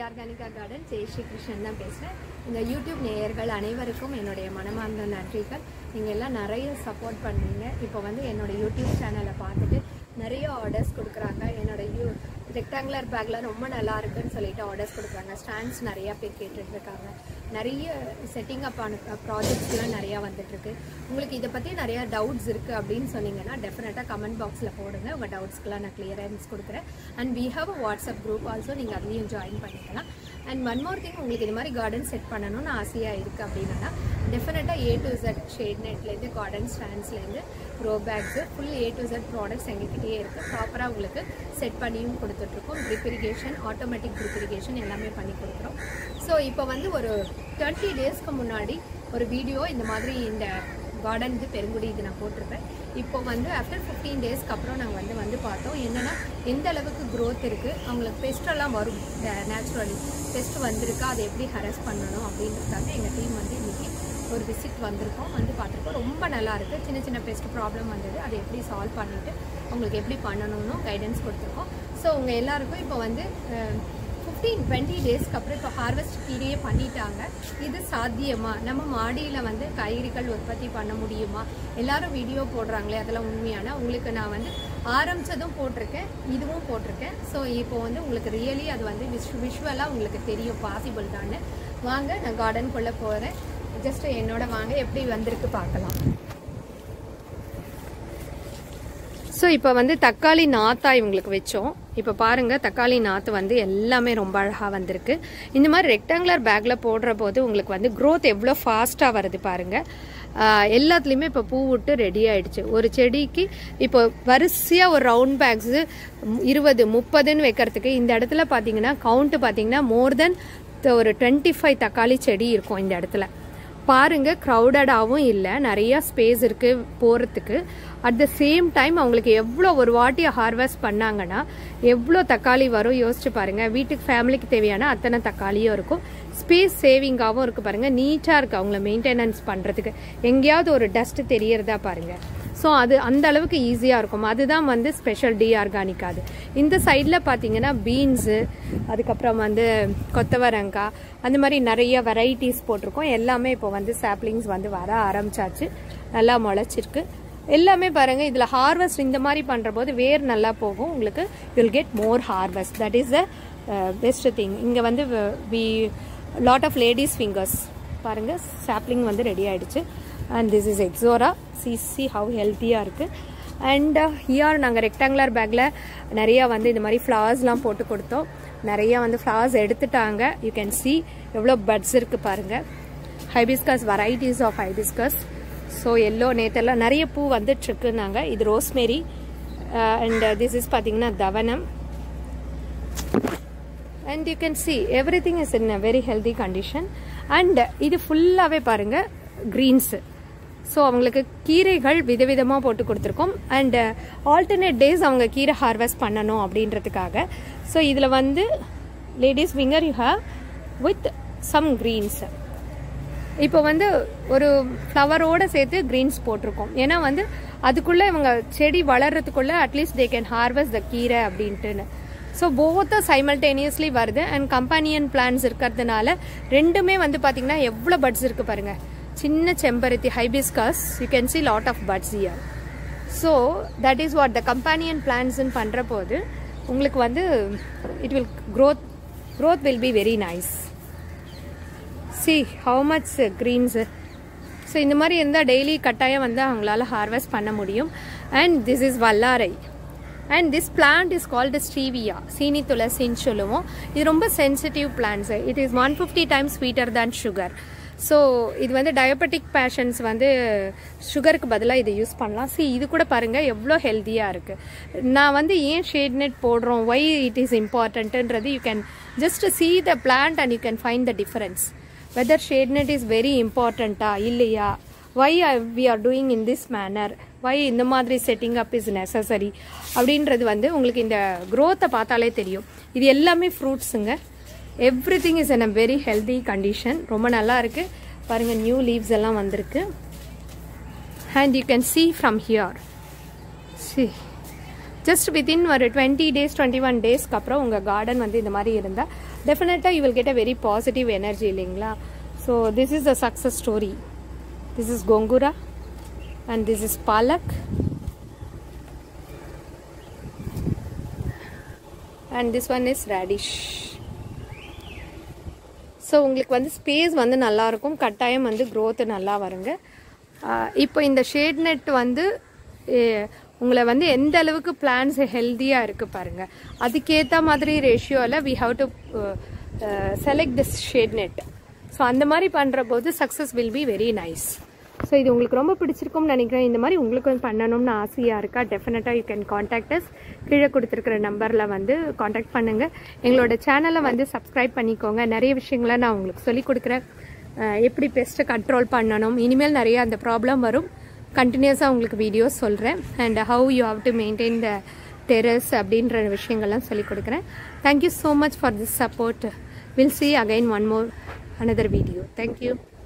Organica garden Jai Shri Krishnan தான் பேசுகிறேன் இந்த யூடியூப் நேயர்கள் அனைவருக்கும் என்னுடைய மனமார்ந்த நன்றிகள் நீங்கள் எல்லாம் நிறைய சப்போர்ட் பண்ணுறீங்க இப்போ வந்து என்னோட யூடியூப் சேனலை பார்த்துட்டு நிறைய ஆர்டர்ஸ் கொடுக்குறாங்க என்னோட யூ ரெக்டாங்குலர் பேக்கில் ரொம்ப நல்லா இருக்குன்னு சொல்லிட்டு ஆர்டர்ஸ் கொடுக்குறாங்க ஸ்டாண்ட்ஸ் நிறையா பேர் கேட்டுட்டு இருக்காங்க நிறைய செட்டிங் அப் ஆன ப்ராஜெக்ட்ஸ்லாம் நிறையா வந்துட்டுருக்கு உங்களுக்கு இதை பற்றி நிறையா டவுட்ஸ் இருக்குது அப்படின்னு சொன்னீங்கன்னா டெஃபினட்டாக கமெண்ட் பாக்ஸில் போடுங்க உங்கள் டவுட்ஸ்க்கெலாம் நான் கிளியரன்ஸ் கொடுக்குறேன் and we have a WhatsApp group also நீங்கள் அதுலேயும் ஜாயின் பண்ணிக்கலாம் அண்ட் ஒன் மோர் திங் உங்களுக்கு இது மாதிரி கார்டன் செட் பண்ணணும்னு ஆசையாக இருக்குது அப்படின்னா டெஃபினட்டாக ஏ டு Z ஷேட் நெட்லேருந்து கார்டன் ஸ்டாண்ட்ஸ்லேருந்து grow bags full A to Z products எங்ககிட்டயே இருக்குது ப்ராப்பராக உங்களுக்கு செட் பண்ணியும் கொடுத்துட்ருக்கோம் drip irrigation automatic drip irrigation எல்லாமே பண்ணி கொடுக்குறோம் ஸோ இப்போ வந்து ஒரு டுவெண்ட்டி டேஸ்க்கு முன்னாடி ஒரு வீடியோ இந்த மாதிரி இந்த கார்டன் இது பெருங்குடி இது நான் போட்டிருப்பேன் இப்போ வந்து ஆஃப்டர் ஃபிஃப்டீன் டேஸ்க்கு அப்புறம் நாங்கள் வந்து வந்து பார்த்தோம் என்னென்னா எந்த அளவுக்கு க்ரோத் இருக்குது அவங்களுக்கு பெஸ்ட்டெல்லாம் வரும் நேச்சுரலி பெஸ்ட் வந்திருக்கா அதை எப்படி ஹரஸ் பண்ணணும் அப்படின்றதுக்காக எங்கள் டீம் வந்து இன்றைக்கி ஒரு விசிட் வந்திருக்கோம் வந்து பார்த்துருக்கோம் ரொம்ப நல்லா இருக்குது சின்ன சின்ன பெஸ்ட் ப்ராப்ளம் வந்தது அதை எப்படி சால்வ் பண்ணிவிட்டு உங்களுக்கு எப்படி பண்ணணும்னு கைடன்ஸ் கொடுத்துருக்கோம் ஸோ உங்கள் எல்லாருக்கும் இப்போ வந்து ஃபிஃப்டீன் டுவெண்ட்டி டேஸ்க்கு அப்புறம் இப்போ ஹார்வெஸ்ட் கீரையே பண்ணிட்டாங்க இது சாத்தியமா நம்ம மாடியில் வந்து காய்கறிகள் உற்பத்தி பண்ண முடியுமா எல்லாரும் வீடியோ போடுறாங்களே அதெல்லாம் உண்மையான உங்களுக்கு நான் வந்து ஆரம்பித்ததும் போட்டிருக்கேன் இதுவும் போட்டிருக்கேன் ஸோ இப்போ வந்து உங்களுக்கு ரியலி அது வந்து விஷ் விஷுவலாக உங்களுக்கு தெரியும் பாசிபிள் தான்னு வாங்க நான் கார்டனுக்குள்ளே போகிறேன் ஜஸ்ட் என்னோட வாங்க எப்படி வந்திருக்கு பார்க்கலாம் ஸோ இப்போ வந்து தக்காளி நாத்தா இவங்களுக்கு வச்சோம் இப்போ பாருங்க தக்காளி நாற்று வந்து எல்லாமே ரொம்ப அழகாக வந்திருக்கு இந்த மாதிரி ரெக்டாங்குலர் பேக்கில் போடுற போது உங்களுக்கு வந்து க்ரோத் எவ்வளோ ஃபாஸ்ட்டாக வருது பாருங்க ஆஹ் எல்லாத்துலேயுமே இப்போ பூ விட்டு ரெடி ஆயிடுச்சு ஒரு செடிக்கு இப்போ வரிசையாக ஒரு ரவுண்ட் பேக்ஸு இருபது முப்பதுன்னு வைக்கிறதுக்கு இந்த இடத்துல பார்த்தீங்கன்னா கவுண்ட்டு பார்த்தீங்கன்னா மோர் தென் ஒரு டுவெண்ட்டி ஃபைவ் தக்காளி செடி இருக்கும் இந்த இடத்துல பாருங்க க்ரௌடடாகவும் இல்லை நிறைய ஸ்பேஸ் இருக்கு போகிறதுக்கு அட் த சேம் டைம் அவங்களுக்கு எவ்வளோ ஒரு வாட்டி ஹார்வெஸ்ட் பண்ணாங்கன்னா எவ்வளோ தக்காளி வரும் யோசிச்சு பாருங்க வீட்டுக்கு ஃபேமிலிக்கு தேவையான அத்தனை தக்காளியும் இருக்கும் ஸ்பேஸ் சேவிங்காகவும் இருக்கு பாருங்க நீட்டாக இருக்கு அவங்கள மெயின்டெனன்ஸ் பண்ணுறதுக்கு எங்கேயாவது ஒரு டஸ்ட் தெரியறதா பாருங்க ஸோ அது அந்த அளவுக்கு ஈஸியாக இருக்கும் அதுதான் வந்து ஸ்பெஷல் டி ஆர்கானிக் அது இந்த சைடில் பார்த்தீங்கன்னா பீன்ஸு அதுக்கப்புறம் வந்து கொத்தவரங்காய் அந்த மாதிரி நிறைய வெரைட்டிஸ் போட்டிருக்கோம் எல்லாமே இப்போ வந்து சாப்ளிங்ஸ் வந்து வர ஆரம்பிச்சாச்சு நல்லா முளைச்சிருக்கு எல்லாமே பாருங்க இதில் ஹார்வெஸ்ட் இந்த மாதிரி பண்ணுற போது வேர் நல்லா போகும் உங்களுக்கு you'll get more harvest that is the best thing இங்கே வந்து we lot of ladies fingers பாருங்க சாப்ளிங் வந்து ரெடி ஆயிடுச்சு and this is ixora see see how ஹெல்த்தியாக இருக்குது அண்ட் ஹியர் நாங்கள் ரெக்டாங்குலர் பேக்கில் நிறையா வந்து இந்த மாதிரி ஃப்ளவர்ஸ்லாம் போட்டு கொடுத்தோம் நிறையா வந்து ஃப்ளவர்ஸ் எடுத்துட்டாங்க யூ கேன் சி எவ்வளோ பட்ஸ் இருக்குது பாருங்கள் hibiscus varieties of hibiscus so yellow நேத்தெல்லாம் நிறைய பூ வந்துட்டுருக்கு நாங்கள் இது ரோஸ்மேரி அண்ட் திஸ் இஸ் பார்த்தீங்கன்னா தவனம் and you can see every thing is in a very healthy condition and இது ஃபுல்லாகவே பாருங்கள் க்ரீன்ஸு ஸோ அவங்களுக்கு கீரைகள் விதவிதமாக போட்டு கொடுத்துருக்கோம் அண்ட் ஆல்டர்னேட் டேஸ் அவங்க கீரை ஹார்வெஸ்ட் பண்ணணும் அப்படின்றதுக்காக ஸோ இதில் வந்து ladies finger you have with some greens இப்போ வந்து ஒரு ஃப்ளவரோட சேர்த்து க்ரீன்ஸ் போட்டிருக்கோம் ஏன்னா வந்து அதுக்குள்ளே இவங்க செடி வளர்றதுக்குள்ளே at least they can harvest the கீரை அப்படின்ட்டுன்னு ஸோ போத்த சைமல்டேனியஸ்லி வருது அண்ட் கம்பானியன் பிளான்ஸ் இருக்கிறதுனால ரெண்டுமே வந்து பார்த்தீங்கன்னா எவ்வளோ பட்ஸ் இருக்குது பாருங்கள் சின்ன செம்பருத்தி hibiscus you can see lot of buds here so that is what the companion பிளான்ஸ்ன்னு பண்ணுற போது உங்களுக்கு வந்து it will growth growth will be very nice see how much greens so இந்த மாதிரி இருந்தால் டெய்லி கட்டாயம் வந்து அவங்களால ஹார்வெஸ்ட் பண்ண முடியும் அண்ட் திஸ் இஸ் வல்லாரை and this plant is called stevia சீனி துளசின்னு சொல்லுவோம் இது ரொம்ப sensitive plants it is one fifty times sweeter than sugar so இது வந்து டயபெட்டிக் பேஷண்ட்ஸ் வந்து சுகருக்கு பதிலாக இதை யூஸ் பண்ணலாம் சி இது கூட பாருங்கள் எவ்வளோ ஹெல்த்தியாக இருக்குது நான் வந்து ஏன் ஷேட் நெட் போடுறோம் ஒய் இட் இஸ் இம்பார்ட்டன்ட்டுன்றது you can just see the plant and you can find the difference whether shade net is very இம்பார்ட்டண்ட்டா இல்லையா why we are doing in this manner why இந்த மாதிரி செட்டிங் அப் இஸ் நெசசரி அப்படின்றது வந்து உங்களுக்கு இந்த க்ரோத்தை பார்த்தாலே தெரியும் இது எல்லாமே ஃப்ரூட்ஸுங்க every thing is in a very healthy condition ரொம்ப நல்லா இருக்குது பாருங்கள் நியூ லீவ்ஸ் எல்லாம் வந்திருக்கு and you can see from here see just within ஒரு டுவெண்ட்டி டேஸ் டுவெண்ட்டி ஒன் டேஸ்க்கு அப்புறம் உங்கள் கார்டன் வந்து இந்த மாதிரி இருந்தால் டெஃபினட்டாக you will get a very positive energy இல்லைங்களா so this is a success story this is gongura and this is palak and this one is radish so உங்களுக்கு வந்து ஸ்பேஸ் வந்து நல்லாயிருக்கும் கட்டாயம் வந்து க்ரோத்து நல்லா வருங்க இப்போ இந்த ஷேட் நெட் வந்து உங்களை வந்து எந்த அளவுக்கு பிளான்ஸ் ஹெல்த்தியாக இருக்குது பாருங்கள் அதுக்கேற்ற மாதிரி ரேஷியோவில் we have to select this shade net so அந்த மாதிரி பண்ணுற போது success will be very nice so இது உங்களுக்கு ரொம்ப பிடிச்சிருக்கும்னு நினைக்கிறேன் இந்த மாதிரி உங்களுக்கு வந்து பண்ணணும்னு ஆசையாக இருக்கா டெஃபினட்டாக யூ கேன் காண்டாக்ட் அஸ் கீழே கொடுத்துருக்குற நம்பரில் வந்து காண்டாக்ட் பண்ணுங்கள் எங்களோட சேனலை வந்து சப்ஸ்கிரைப் பண்ணிக்கோங்க நிறைய விஷயங்களை நான் உங்களுக்கு சொல்லிக் கொடுக்குறேன் எப்படி பெஸ்ட்டை கண்ட்ரோல் பண்ணணும் இனிமேல் நிறைய அந்த ப்ராப்ளம் வரும் கண்டினியூஸாக உங்களுக்கு வீடியோஸ் சொல்கிறேன் and how you have to maintain the terrace அப்படின்ற விஷயங்கள்லாம் சொல்லிக் கொடுக்குறேன் thank you so much for this support will see again one more another video thank you